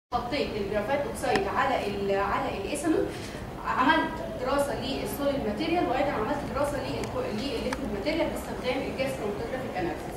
حطيت الجرافات اوكسايد على ال على الايثانول عملت دراسه للسوليد ماتيريال وايضا عملت دراسه للليكويد ماتيريال باستخدام الجاز كروماتوجرافيك اناليسيس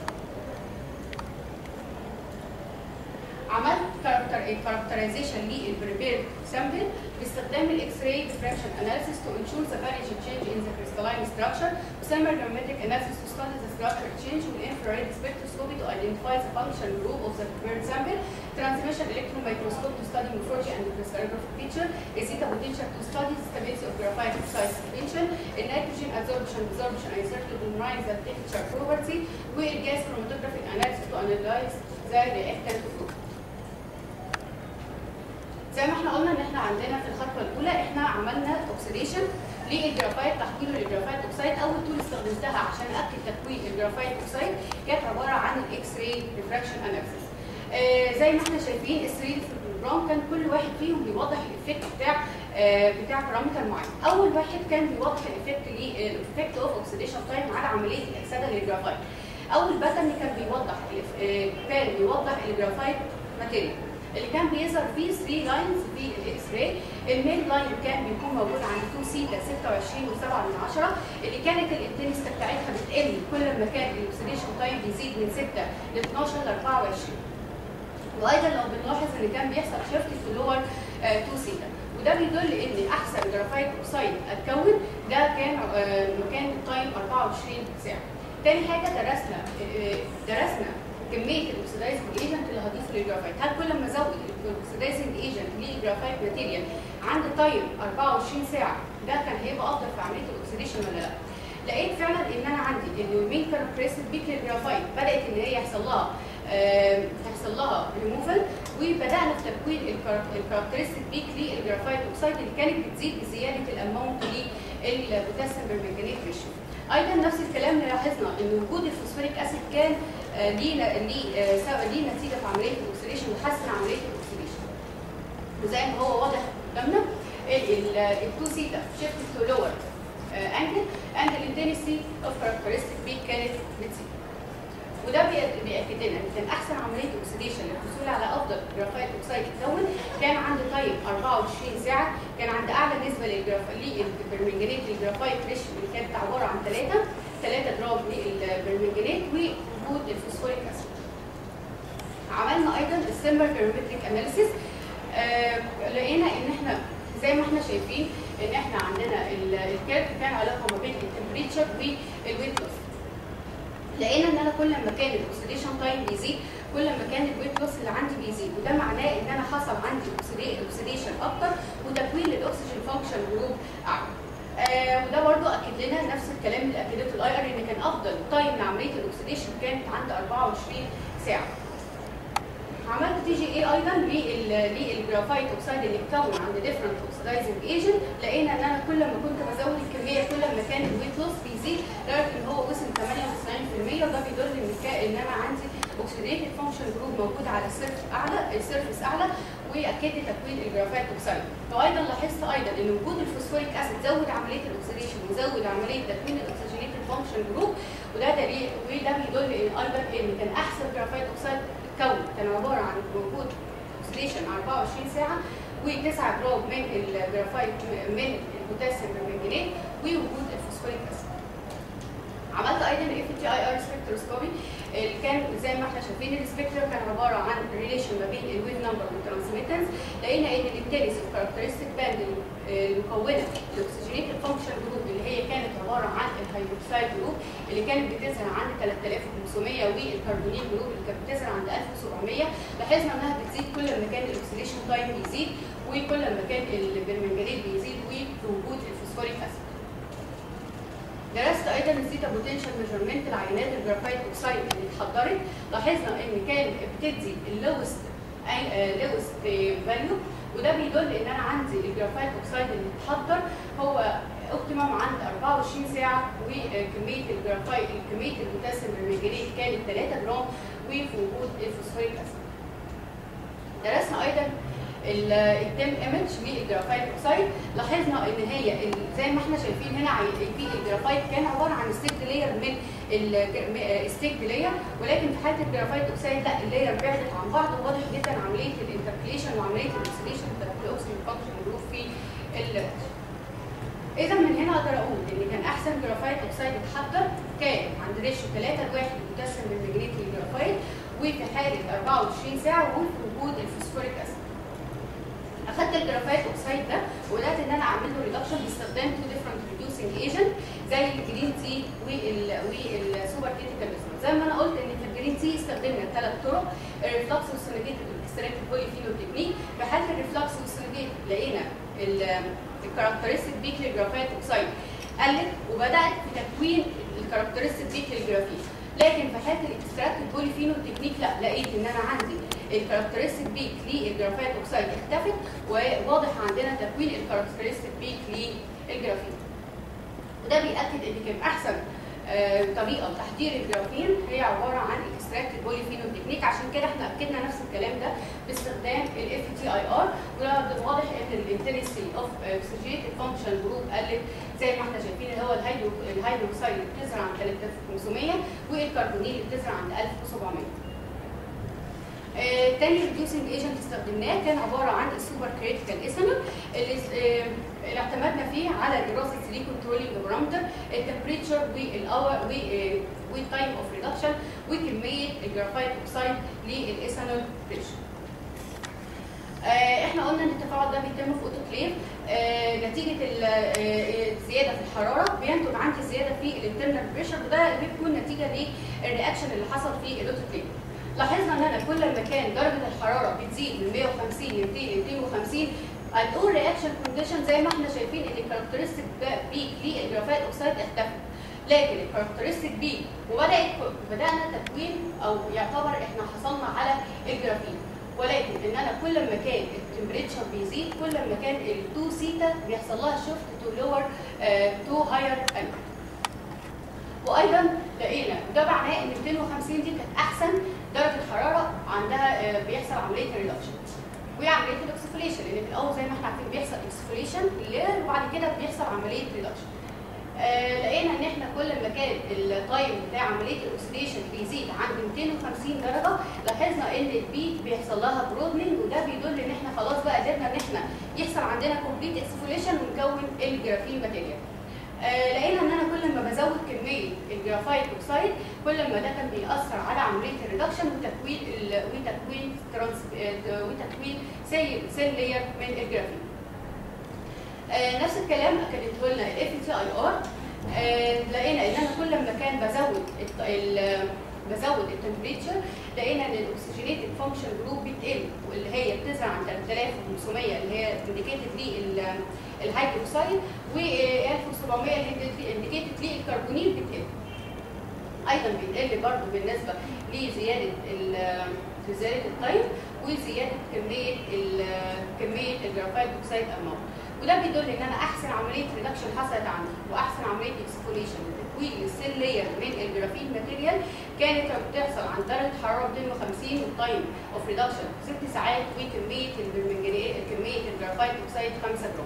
عملت كاركترايزيشن للبريبيرد سامبل باستخدام الاكس راي ديفراكشن اناليسيس تو انشور ذا فاريج تشينج ان ذا كريستالين ستراكشر وسامبل جرامتريك اناليسيس تو ستادي ذا ستراكشر تشينج والانفراريد سبكتروسكوبي تو ايدنتيفاي ذا فانكشن جروب اوف ذا prepared sample transmission electron microscope to study morphology and crystallographic feature a zeta potential to study the stability of graphite oxide suspension a nitrogen absorption absorption and circuit memorize the temperature property والgas chromatographic analysis to analyze the reactant group زي ما احنا قلنا ان احنا عندنا في الخطوه الاولى احنا عملنا اوكسيديشن للجرافايت تحويله للجرافايت اوكسايد اول تول استخدمتها عشان اكد تكوين الجرافايت اوكسايد كانت عباره عن الاكس راي ريفراكشن اناليسيس آه زي ما احنا شايفين الثري في البروجرام كان كل واحد فيهم بيوضح الايفكت بتاع آه بتاع بارامتر معين اول واحد كان بيوضح الايفكت الايفكت اوف اوكسيديشن تايم على عمليه الاكسده للجرافايت اول باترن كان بيوضح آه كان بيوضح الجرافايت ماتيريال اللي كان بيظهر فيه 3 لاينز في الاكس راي المين لاين كان بيكون موجود عند 2 سيتا 26 و7 من 10 اللي كانت الانتنستة بتاعتها بتقل كل ما كان الاكسيديشن تايم بيزيد من 6 ل 12 ل 24 وايضا لو بنلاحظ ان كان بيحصل شيفت في لور 2 سيتا وده بيدل ان احسن جرافايت اوكسايد اتكون ده كان مكان التايم 24 ساعه تاني حاجه درسنا درسنا كميه الاكسدايزنج ايجنت اللي هضيفه للجرافايت هل كل ما ازود الاكسدايزنج ايجنت للجرافايت ماتيريال عند تايم 24 ساعه ده كان هيبقى افضل في عمليه الاكسديشن ولا لا لقيت فعلا ان انا عندي ان المين كاركترستيك بيك للجرافايت بدات ان هي يحصل لها أه تحصل لها ريموفل وبدانا في تكوين الكاركترستيك بيك للجرافايت اوكسايد اللي كانت بتزيد بزياده الاماونت للبوتاسيوم بالمنجنيت ريشيو ايضا نفس الكلام لاحظنا ان وجود الفوسفوريك اسيد كان ليه ليه ليه نتيجه في عمليه الاكسديشن وحسن عمليه الاكسديشن وزي ما هو واضح قدامنا التو سيتا شيفت تو لور انجل اند الانتنسي اوف كاركترستيك بيك كانت بتزيد وده بيأكد لنا ان كان احسن عمليه اكسديشن للحصول على افضل جرافايت اوكسايد يتكون كان عند تايم 24 ساعه كان عند اعلى نسبه للبرمنجانات الجرافايت ريش اللي كانت عباره عن 3 3 جرام للبرمنجانات ووجود الفوسفوريك اسيد. عملنا ايضا السيمبر كيرومتريك اناليسيس آه لقينا ان احنا زي ما احنا شايفين ان احنا عندنا الكيرف كان علاقه ما بين التمبريتشر والويت لوس. لقينا ان انا كل ما كان الاكسديشن تايم بيزيد كل ما كان الويت لوس اللي عندي بيزيد وده معناه ان انا حصل عندي اوكسيديشن اكتر وتكوين الاكسجين فانكشن جروب اعلى. آه وده برضو اكد لنا نفس الكلام اللي اكدته الاي ار ان كان افضل تايم لعمليه الاكسديشن كانت عند 24 ساعه. عملت تي جي اي ايضا للجرافايت اوكسايد اللي اتكون عند ديفرنت اوكسيدايزنج ايجنت لقينا ان انا كل ما كنت بزود الكميه كل ما كان الويت لوس بيزيد لدرجه ان هو وصل 98% وده بيدل ان ان انا عندي اوكسيديتيف فانكشن جروب موجود على السيرفس اعلى السيرفس اعلى واكد تكوين الجرافايت اوكسايد وايضا لاحظت ايضا ان وجود الفوسفوريك اسيد زود عمليه الاكسيديشن وزود عمليه تكوين الاكسجينيتيف فانكشن جروب وده دليل وده بيدل ان ايضا ان كان احسن جرافايت اوكسايد كون كان عباره عن وجود اوكسيديشن 24 ساعه و9 جرام من الجرافايت من البوتاسيوم بالمنجنيت ووجود الفوسفوريك اسيد. عملت ايضا الاف تي اي ار سبكتروسكوبي اللي كان زي ما احنا شايفين السبكترم كان عباره عن ريليشن ما بين الويف نمبر والترانسميتنس لقينا ان الانتنسي كاركترستيك باند المكونه الاكسجينيتد فانكشن جروب اللي هي كانت عباره عن الهيدروكسيد جروب اللي كانت بتظهر عند 3500 والكربونيل جروب اللي كانت بتظهر عند 1700 لاحظنا انها بتزيد كل ما كان الاكسيديشن تايم بيزيد وكل ما كان البرمنجانيت بيزيد وبوجود الفوسفوريك اسيد. درست ايضا الزيتا بوتنشال ميجرمنت العينات الجرافايت اوكسايد اللي اتحضرت لاحظنا ان كان بتدي اللوست لوست فاليو وده بيدل ان انا عندي الجرافايت اوكسايد اللي اتحضر هو اوبتيمم عند 24 ساعه وكميه الجرافايت كميه البوتاسيوم بالمنجنيت كانت 3 جرام وفي وجود الفوسفوريك اسيد. درسنا ايضا التم ايمج للجرافايت اوكسايد لاحظنا ان هي زي ما احنا شايفين هنا في الجرافايت كان عباره عن ستيك لاير من الستيك لاير ولكن في حاله الجرافايت اوكسايد لا اللاير بعدت عن بعض وواضح جدا عمليه الانتركليشن اذا من هنا اقدر اقول ان كان احسن جرافايت اوكسايد اتحضر كان عند ريشيو 3 ل 1 بوتاسيوم بالمجنيت للجرافايت وفي حاله 24 ساعه وفي وجود الفوسفوريك اسيد اخدت الجرافايت اوكسايد ده وبدات ان انا اعمل له ريدكشن باستخدام تو ديفرنت ريديوسنج ايجنت زي الجرين تي والسوبر كريتيكال زي ما انا قلت ان في الجرين تي استخدمنا ثلاث طرق الريفلكس والسينجيت والاكستراكتيف بولي فينول تكنيك في حاله الريفلكس والسينجيت لقينا الكاركترستيك بيك للجرافايت اوكسايد قلت وبدات في تكوين الكاركترستيك بيك للجرافيت لكن في حاله الاكستراكتيف بولي فينول تكنيك لا لقيت ان انا عندي الكاركترستيك بيك للجرافايت اوكسايد اختفت وواضح عندنا تكوين الكاركترستيك بيك للجرافيت وده بيأكد ان كان احسن آه، طريقه لتحضير الجرافين هي عباره عن اكستراكت بولي فينول تكنيك عشان كده احنا اكدنا نفس الكلام ده باستخدام الاف تي اي ار وده واضح ان الانتنسي اوف اوكسجينيتد فانكشن جروب قلت زي ما احنا شايفين اللي هو الهيدرو الهيدروكسيد اللي بتظهر عند 3500 والكربونيل اللي بتظهر عند 1700 آه، تاني ريديوسنج ايجنت استخدمناه كان عباره عن السوبر كريتيكال ايثانول اللي آه، اللي اعتمدنا فيه على دراسه 3 كنترولينج بارامتر التمبريتشر والاور والتايم اوف ريدكشن وكميه الجرافايت اوكسايد للايثانول بريشر. آه، احنا قلنا ان التفاعل ده بيتم في اوتوكليف آه، نتيجه ال- آه، الزياده في الحراره بينتج عندي زياده في الانترنال بريشر وده بيكون نتيجه للرياكشن اللي حصل في الاوتوكليف. لاحظنا ان انا كل ما كان درجه الحراره بتزيد من 150 ل 200 ل 250 الاول رياكشن كونديشن زي ما احنا شايفين ان الكاركترستيك بيك للجرافايت اوكسايد اختفت لكن الكاركترستيك بيك وبدات بدانا تكوين او يعتبر احنا حصلنا على الجرافين ولكن ان انا كل ما كان التمبريتشر بيزيد كل ما كان ال2 سيتا بيحصل لها شيفت تو لور تو هاير انجل وايضا لقينا ده معناه ان 250 دي كانت احسن درجه حراره عندها آه، بيحصل عمليه ريدكشن وهي عمليه الاكسفوليشن لان في الاول زي ما احنا عارفين بيحصل اكسفوليشن وبعد كده بيحصل عمليه ريدكشن آه لقينا ان احنا كل ما كان التايم بتاع عمليه الاكسديشن بيزيد عند 250 درجه لاحظنا ان البيك بيحصل لها برودنينج وده بيدل ان احنا خلاص بقى قدرنا ان احنا يحصل عندنا كومبليت اكسفوليشن ونكون الجرافين ماتيريال. آه لقينا ان انا كل ما بزود كميه الجرافايت اوكسايد كل ما ده كان بيأثر على عمليه الريدكشن وتكوين ال- وتكوين ترانس آه، وتكوين سيل سيل لير من الجرافين. آه نفس الكلام اكدته لنا الاف تي اي ار لقينا ان انا كل ما كان بزود الت- ال- بزود التمبريتشر لقينا ان الاكسجينيتد فانكشن جروب بتقل واللي هي بتظهر عند 3500 اللي هي انديكيتد للهيدروكسيد و 1700 اللي انديكيتد للكربونيل بتقل. ايضا بيقل برضه بالنسبه لزياده ال- لزياده التايم وزياده كميه ال- كميه الجرافايت اوكسيد اماونت وده بيدل ان انا احسن عمليه ريدكشن حصلت عندي واحسن عمليه اكسفوليشن وتكوين للسيل لير من الجرافين ماتيريال كانت بتحصل عند درجه حراره 250 والتايم اوف ريدكشن 6 ساعات وكميه البرمنجانيت كميه الجرافايت اوكسيد 5 جرام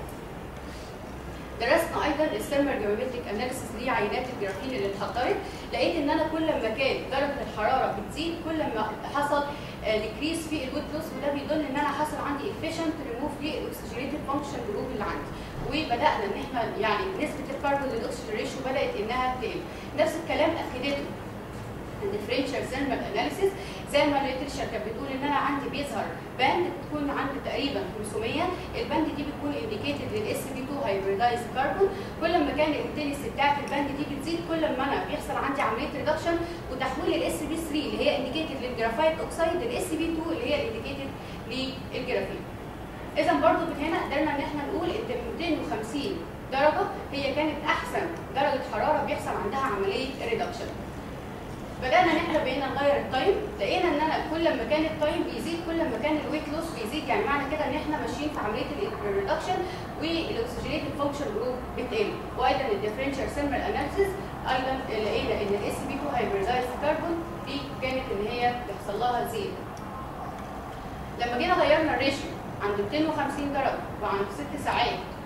درسنا ايضا الثيرمال جرافيتيك اناليسيس لعينات الجرافين اللي اتحضرت لقيت ان انا كل ما كان درجه الحراره بتزيد كل ما حصل ديكريس في الويت لوس وده بيدل ان انا حصل عندي efficient ريموف للاكسجينيتد فانكشن جروب اللي عندي وبدانا ان احنا يعني نسبه الكربون للاكسجين ريشيو بدات انها تقل نفس الكلام اكدته الديفرنشال ثيرمال اناليسيس زي ما الليترشر كانت بتقول ان انا عندي بيظهر باند بتكون عند تقريبا 500 الباند دي بتكون انديكيتد للاس بي 2 هايبريدايز كاربون كل ما كان الانتنسي بتاعت الباند دي بتزيد كل ما انا بيحصل عندي عمليه ريدكشن وتحويل الاس بي 3 اللي هي انديكيتد للجرافايت اوكسايد للاس بي 2 اللي هي الانديكيتد للجرافين اذا برضو من هنا قدرنا ان احنا نقول ان 250 درجه هي كانت احسن درجه حراره بيحصل عندها عمليه ريدكشن بدانا ان احنا بقينا نغير التايم لقينا ان انا كل ما كان التايم بيزيد كل ما كان الويت لوس بيزيد يعني معنى كده ان احنا ماشيين في عمليه الريدكشن والاكسجينيتد فانكشن جروب بتقل وايضا الديفرنشال ثيرمال اناليسيس ايضا لقينا ان الاس بي 2 هايبريدايز كاربون دي كانت ان هي بيحصل لها زياده لما جينا غيرنا الريشيو عند 250 درجه وعند 6 ساعات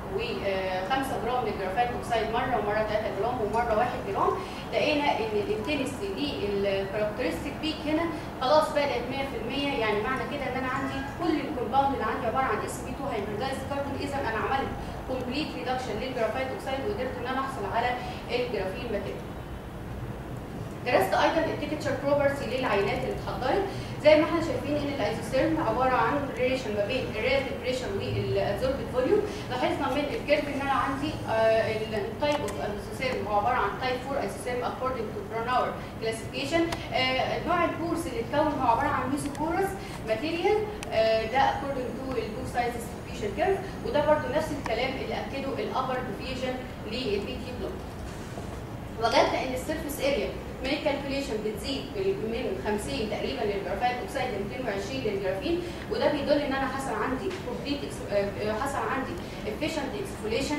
و5 جرام للجرافايت اوكسيد مره ومره 3 جرام ومره 1 جرام لقينا ان الانتنسي للكاركترستيك بيك هنا خلاص بدات 100% يعني معنى كده ان انا عندي كل الكومباوند اللي عندي عباره عن اس بي 2 هيدروجايز كربون اذا انا عملت كومبليت ريدكشن للجرافايت اوكسيد وقدرت ان انا احصل على الجرافين ماتيريال درست ايضا التكتشر بروبرتي للعينات اللي اتحضرت زي ما احنا شايفين ان الايزوثيرم عباره عن ريليشن ما بين الريلاتيف بريشر والابزوربد فوليوم لاحظنا من الكيرف ان انا عندي التايب اوف ايزوثيرم هو عباره عن تايب 4 ايزوثيرم اكوردنج تو بروناور كلاسيفيكيشن نوع البورس اللي اتكون هو عباره عن ميزوبورس ماتيريال ده اكوردنج تو البور سايز ديستريبيوشن كيرف وده برده نفس الكلام اللي اكده الابر ديفيجن للبي تي بلوك وجدنا ان السيرفيس اريا من الكالكوليشن بتزيد من 50 تقريبا للجرافايت اوكسيد ل 220 للجرافين وده بيدل ان انا حصل عندي كومبليت حصل عندي efficient اكسفوليشن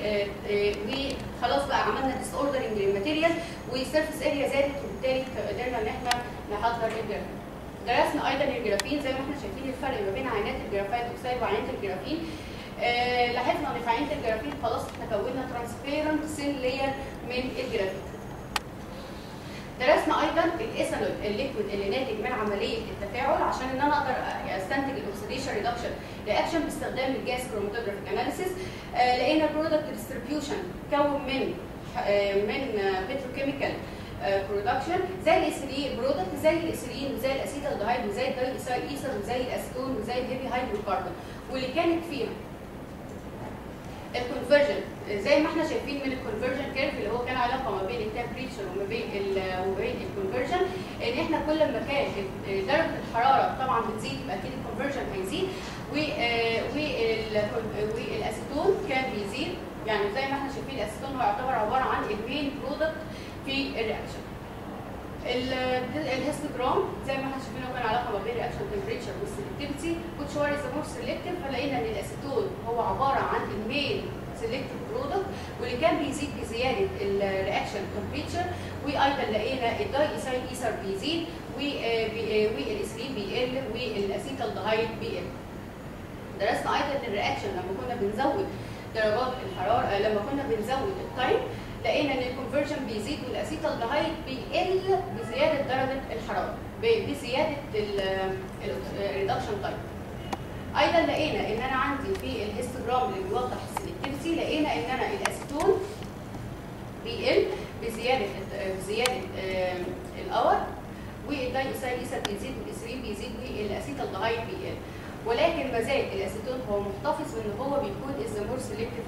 وخلاص بقى عملنا ديس اوردرنج للماتيريال والسيرفيس اريا زادت وبالتالي قدرنا ان احنا نحضر الجرافين درسنا ايضا الجرافين زي ما احنا شايفين الفرق ما بين عينات الجرافايت اوكسيد وعينات الجرافين آه لاحظنا ان في عينه الجرافين خلاص احنا كونا ترانسبيرنت سيل لاير من الجرافين درسنا ايضا الايثانول الليكويد اللي ناتج من عمليه التفاعل عشان ان انا اقدر استنتج الاكسيديشن ريدكشن رياكشن باستخدام الجاز كروماتوجرافيك اناليسيس آه لقينا البرودكت ديستريبيوشن كون من آه من بتروكيميكال برودكشن زي الاسيلين برودكت زي الاسيلين وزي الاسيتالدهايد وزي الداي ايثر وزي الاسيتون وزي الهيفي هيدروكربون واللي كانت فيها الكونفرجن زي ما احنا شايفين من الكونفرجن كيرف اللي هو كان علاقه ما بين التمبريتشر وما بين وما بين الكونفرجن ان احنا كل ما كانت درجه الحراره طبعا بتزيد يبقى اكيد الكونفرجن هيزيد والاسيتون كان بيزيد يعني زي ما احنا شايفين الاسيتون هو يعتبر عباره عن المين برودكت في الرياكشن الهيستوجرام زي ما احنا شايفين هو كان علاقه ما بين الرياكشن تمبريتشر والسلكتيفيتي which one is the more selective فلقينا ان الاسيتون هو عباره عن المين سيلكتيف برودكت واللي كان بيزيد بزياده الرياكشن تمبريتشر وايضا لقينا الداي ايثايل ايثر بيزيد والاسلين بيقل والاسيتالدهايد بيقل درسنا ايضا الرياكشن لما كنا بنزود درجات الحراره لما كنا بنزود التايم لقينا ان الكونفرجن بيزيد والاسيتالدهايد بيقل بزياده درجه الحراره بزياده الريدكشن تايم ايضا لقينا ان انا عندي في الهيستوجرام اللي بيوضح السلكتيفيتي لقينا ان انا الاسيتون بيقل بزياده بزياده الاور والدايوسايل ايثر بيزيد والاسرين بيزيد والاسيتالدهايد بيقل ولكن ما زال الاسيتون هو محتفظ بان هو بيكون از مور سيلكتيف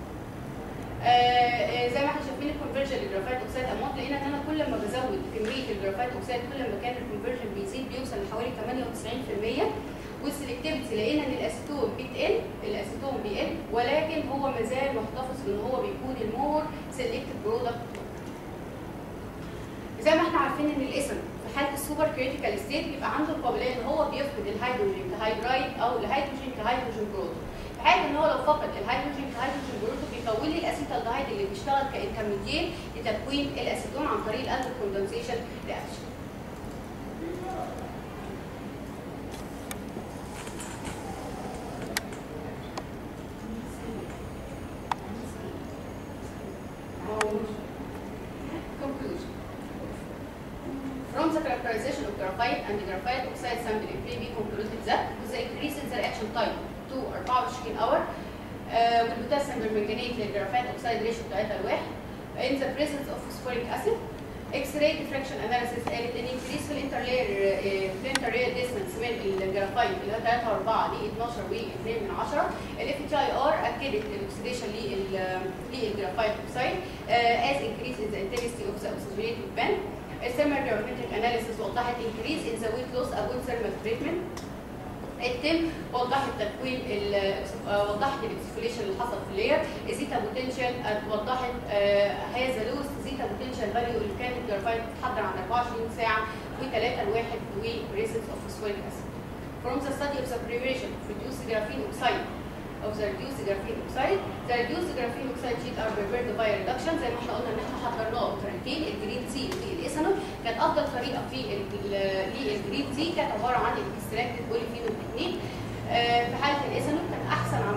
آه زي ما احنا شايفين الكونفرجن للجرافايت اوكسيد امونت لقينا ان انا كل ما بزود كميه الجرافايت اوكسيد كل ما كان الكونفرجن بيزيد بيوصل لحوالي 98% والسلكتيفيتي لقينا ان الاسيتون بتقل الاسيتون بيقل ولكن هو ما زال محتفظ بان هو بيكون المور سيلكتيف برودكت زي ما احنا عارفين ان الاسم في حاله السوبر كريتيكال ستيت بيبقى عنده القابليه ان هو بيفقد الهيدروجين كهيدرايد او الهيدروجين كهيدروجين بروتون في حاله ان هو لو فقد الهيدروجين كهيدروجين بروتون بيكون لي الاسيتالدهايد اللي بيشتغل كانترميديت لتكوين الاسيتون عن طريق الالدر كوندنسيشن رياكشن Conclusion. From the characterization of graphite and the graphite oxide sampling may be concluded that with the increase in the reaction time to 24 hour uh, والبوتاسيوم بالمنجنيت للجرافيت اوكسيد ريشيو بتاعتها لواحد in the presence of phosphoric acid X-ray diffraction analysis قالت ان increase في الانترلاير في الانترلاير distance من الجرافيت اللي هو 3 و4 ل 12 و 2 من 10 الاف تي اي ار اكدت الاكسيديشن للجرافيت اوكسيد as increase in the intensity of the oxygenated band الثيرمال جرافيتيك اناليسيس وضحت increase in the weight loss upon thermal treatment التم وضحت تكوين وضحت الاكسفوليشن اللي حصل في اللير الزيتا بوتنشال وضحت آه هذا لوز زيتا بوتنشال فاليو اللي كانت الجرافايت بتتحضر عن 24 ساعه و3 لواحد وريسنس اوف فوسفوريك اسيد From the study of the preparation of reduced graphene oxide of the reduced graphene oxide the reduced graphene oxide sheet are prepared by reduction زي ما احنا قلنا ان احنا حضرناه بطريقتين الجرين سي والايثانول كانت افضل طريقه في للجرين سي كانت عباره عن الاكستراكتد بوليفينول تكنيك في حاله الايثانول كان احسن عمليه ريدكشن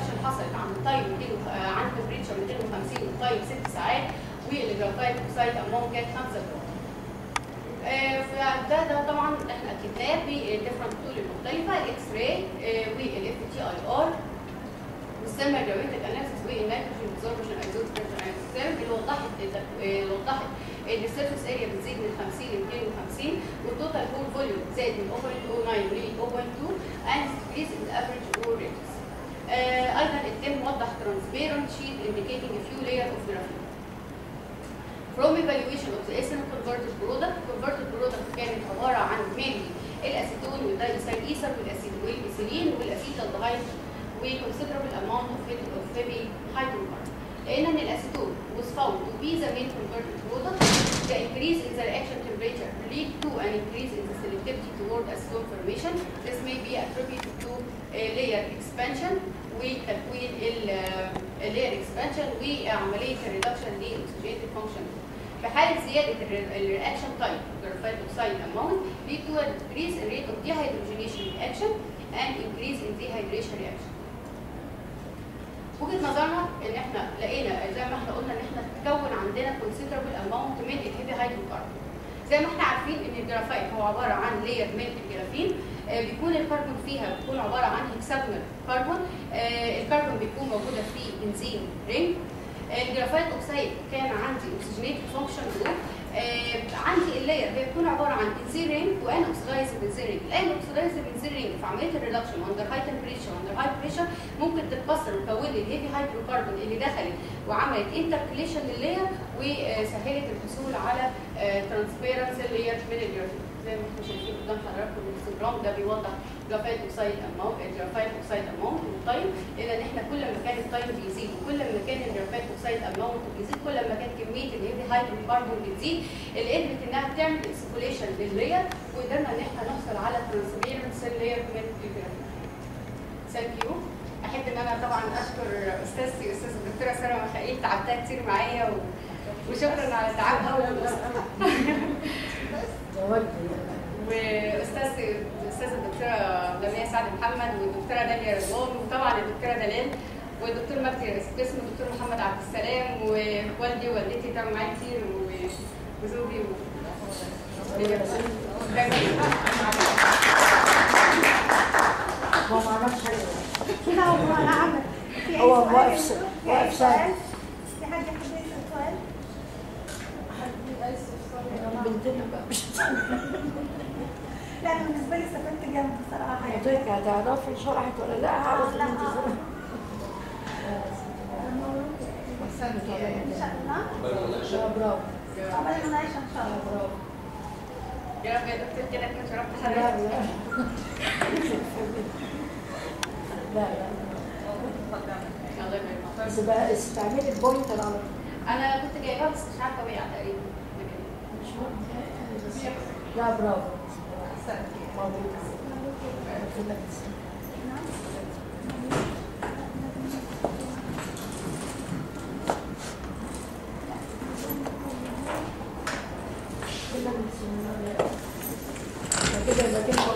ريدكشن حصلت عند تايم 200 آه، عند تمبريتشر 250 وتايم 6 ساعات والجرافايت اوكسايد اماونت كانت 5 جرام آه، فده ده طبعا احنا اكدناه بالديفرنت تول المختلفه الاكس راي والاف تي اي ار والسيرما جرافيتك اناليسيس والنيتروجين ابزوربشن ايزوت اللي وضحت اللي وضحت ان السيرفيس اريا بتزيد من 50 ل 250 والتوتال هول فوليوم زاد من 0.09 ل 0.2 and decrease in average ore rates. آه، ايضا التم وضح transparent sheet indicating a few layer of graphene. From evaluation of the ethanol converted product, converted product كانت عبارة عن mainly الأسيتون والدايسايل إيثر والأسيد والإيثيلين والأسيتالدهايد وconsiderable amount of heavy of heavy hydrocarbon. لأن إن الأسيتون was found to be the main converted product. The increase in the reaction temperature lead to an increase in the selectivity toward acetone formation. This may be attributed to a layer expansion وتكوين اللاير اكسبانشن وعمليه الريدكشن للاكسجينيتد فانكشن في حاله زياده الرياكشن تايب جرافايت اوكسايد اماونت lead to a decrease in rate of dehydrogenation reaction and increase in dehydration reaction. وجهه نظرنا ان احنا لقينا زي ما احنا قلنا ان احنا تكون عندنا considerable amount من الهيفي هيدروكربون. زي ما احنا عارفين ان الجرافايت هو عباره عن لاير من الجرافين آه، بيكون الكربون فيها بيكون عباره عن هكساجونال كربون آه، الكربون بيكون موجوده في بنزين رينج الجرافايت اوكسيد كان عندي اوكسجينيت فانكشن جروب عندي اللاير هي بتكون عباره عن بنزين رينج وان اوكسيدايز بنزين رينج الان اوكسيدايز بنزين رينج في عمليه الريدكشن اندر هاي تمبريتشر اندر هاي بريشر ممكن تتكسر وتكون لي الهيفي هيدروكربون اللي دخلت وعملت انتركليشن لللاير وسهلت الحصول على ترانسبيرنسي لاير من الجرافين زي ما احنا شايفين قدام حضراتكم الانستجرام ده بيوضح جرافايت اوكسايد اماونت الجرافايت اوكسايد اماونت والتايم لان احنا كل ما كان التايم بيزيد وكل ما كان الجرافايت اوكسايد اماونت بيزيد كل ما كانت كميه الهيفي هيدروكربون بتزيد اللي قدرت انها تعمل اكسبوليشن لللاير وقدرنا ان احنا نحصل على ترانسبيرنسي لاير من الجرافين ثانك يو احب ان انا طبعا اشكر استاذتي استاذه الدكتوره ساره مخائيل تعبتها كتير معايا و... وشكرا على تعبها و... واستاذ الاستاذه الدكتوره لميا سعد محمد والدكتوره داليا رضوان وطبعا الدكتوره دلال والدكتور مجدي اسم الدكتور محمد عبد السلام ووالدي ووالدتي تعبوا معايا كتير و- وزوجي و... هو ما عملش حاجه لا هو انا عمل في أي هو سؤال؟ واقف س- في واقف أي سؤال؟ ساكت. في حد يحب يسأل سؤال؟ بنتنا بقى مش لا أنا بالنسبة لي استفدت جامد بصراحة يعني. حضرتك هتعرفي شرحت ولا لا هعرف لا، ان انت آه. ازاي إن شاء الله لا برافو قبل المناقشة إن شاء لا الله برافو يا رب يا دكتور كده كده شرفت لا حضرتك لا لا لا الله يبارك بس بقى استعملي البوينتر على طول انا كنت جايباها بس مش عارفه وقع تقريبا مش مهم بس لا برافو مبروك ربنا يسلمك. كده بسم الله. كده يبقى كده